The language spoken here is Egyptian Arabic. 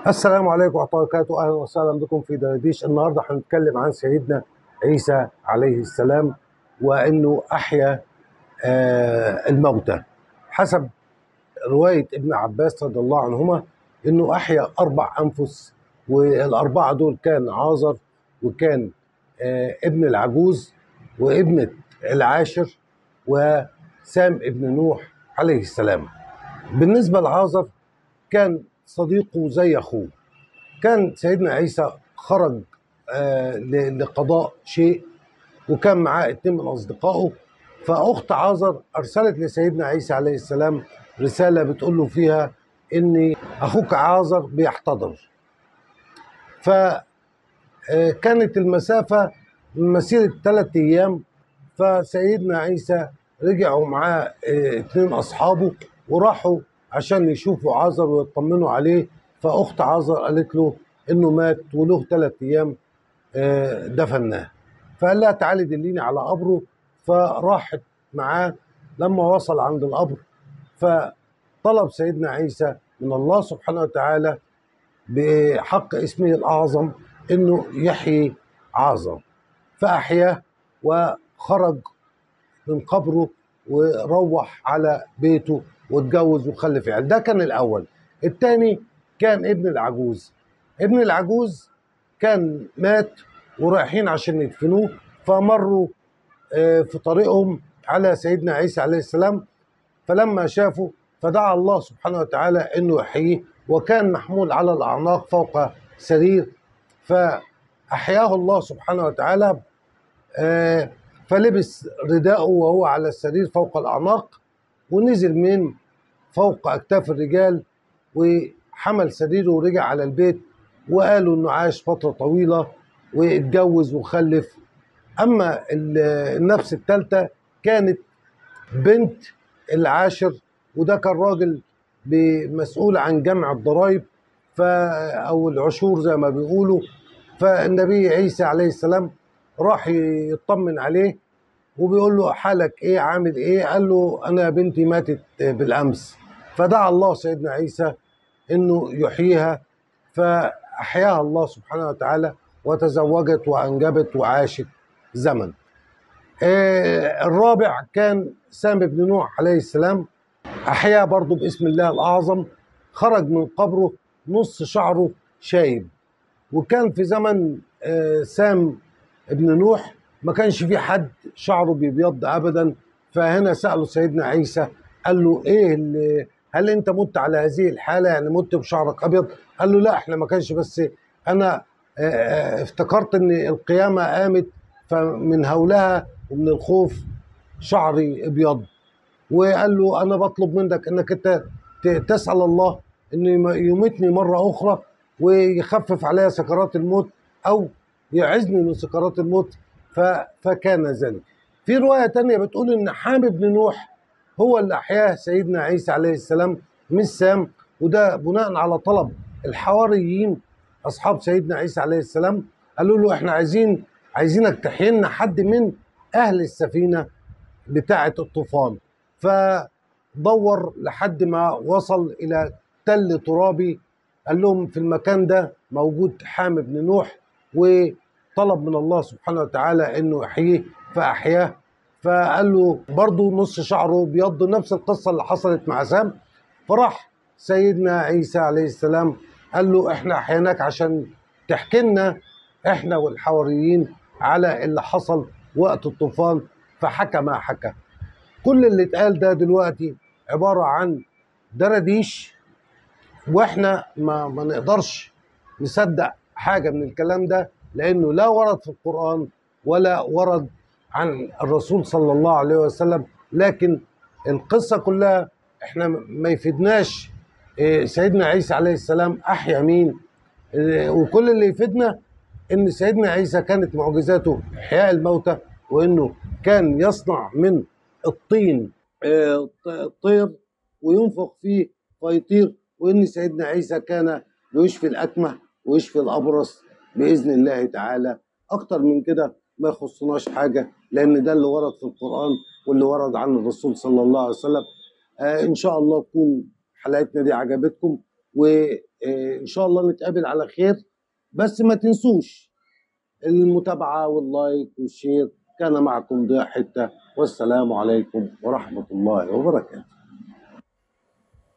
السلام عليكم ورحمة الله وبركاته أهلا وسهلا بكم في درديش النهاردة هنتكلم عن سيدنا عيسى عليه السلام وأنه أحيا آه، الموتى حسب رواية ابن عباس رضي الله عنهما أنه أحيا أربع أنفس والأربعة دول كان عازر وكان آه، ابن العجوز وابنة العاشر وسام ابن نوح عليه السلام بالنسبة لعازر كان صديقه زي اخوه كان سيدنا عيسى خرج آه، ل- لقضاء شيء وكان معاه اتنين من اصدقائه فاخت عازر ارسلت لسيدنا عيسى عليه السلام رساله بتقول له فيها ان اخوك عازر بيحتضر فكانت المسافه مسيره ثلاث ايام فسيدنا عيسى رجعوا معاه آه، اتنين اصحابه وراحوا عشان يشوفوا عازر ويطمنوا عليه فاخت عازر قالت له انه مات وله ثلاث ايام آه، دفناه فقال لها تعالي دليني على قبره فراحت معاه لما وصل عند القبر فطلب سيدنا عيسى من الله سبحانه وتعالى بحق اسمه الاعظم انه يحيي عازر فاحياه وخرج من قبره وروح على بيته واتجوز وخلف عيال ده كان الاول الثاني كان ابن العجوز ابن العجوز كان مات ورايحين عشان يدفنوه فمروا آه، في طريقهم على سيدنا عيسى عليه السلام فلما شافوا فدعا الله سبحانه وتعالى انه يحييه وكان محمول على الاعناق فوق سرير فاحياه الله سبحانه وتعالى آه، فلبس رداءه وهو على السرير فوق الأعناق ونزل من فوق أكتاف الرجال وحمل سريره ورجع على البيت وقالوا إنه عاش فترة طويلة واتجوز وخلف أما ال- النفس الثالثة كانت بنت العاشر وده كان راجل مسؤول عن جمع الضرائب ف او العشور زي ما بيقولوا فالنبي عيسى عليه السلام راح يطمن عليه وبيقول له حالك ايه عامل ايه قال له انا بنتي ماتت بالامس فدعا الله سيدنا عيسى انه يحييها فاحياها الله سبحانه وتعالى وتزوجت وانجبت وعاشت زمن آه، الرابع كان سام بن نوح عليه السلام أحيا برضه باسم الله الأعظم خرج من قبره نص شعره شايب وكان في زمن آه، سام ابن نوح ما كانش في حد شعره بيبيض أبدا فهنا سأله سيدنا عيسى قال له إيه اللي هل أنت مت على هذه الحالة يعني مت بشعرك أبيض قال له لا إحنا ما كانش بس أنا آه، آه، افتكرت إن القيامة قامت فمن هولها ومن الخوف شعري ابيض وقال له انا بطلب منك انك انت ت- تسال الله انه يم- يميتني مره اخرى ويخفف عليها سكرات الموت او يعزني من سكرات الموت ف- فكان ذلك. في روايه تانية بتقول ان حام بن نوح هو اللي احياه سيدنا عيسى عليه السلام مش سام وده بناء على طلب الحواريين اصحاب سيدنا عيسى عليه السلام قالوا له احنا عايزين عايزينك تحيي لنا حد من اهل السفينه بتاعه الطوفان فدور لحد ما وصل الى تل ترابي قال لهم في المكان ده موجود حام بن نوح وطلب من الله سبحانه وتعالى انه يحييه فاحياه فقال له برضه نص شعره بيض نفس القصه اللي حصلت مع سام فراح سيدنا عيسى عليه السلام قال له احنا احييناك عشان تحكي لنا احنا والحواريين على اللي حصل وقت الطوفان فحكى ما حكى كل اللي اتقال ده دلوقتي عباره عن درديش واحنا ما ما نقدرش نصدق حاجه من الكلام ده لانه لا ورد في القران ولا ورد عن الرسول صلى الله عليه وسلم لكن القصه كلها احنا ما يفيدناش إيه، سيدنا عيسى عليه السلام احيا مين إيه، وكل اللي يفيدنا ان سيدنا عيسى كانت معجزاته احياء الموتى وانه كان يصنع من الطين آه، الطير وينفخ فيه فيطير وان سيدنا عيسى كان يشفي الاكمه ويشفي الابرص باذن الله تعالى اكتر من كده ما يخصناش حاجه لان ده اللي ورد في القران واللي ورد عن الرسول صلى الله عليه وسلم آه ان شاء الله تكون حلقتنا دي عجبتكم وان شاء الله نتقابل على خير بس ما تنسوش المتابعه واللايك والشير كان معكم ضياء حته والسلام عليكم ورحمه الله وبركاته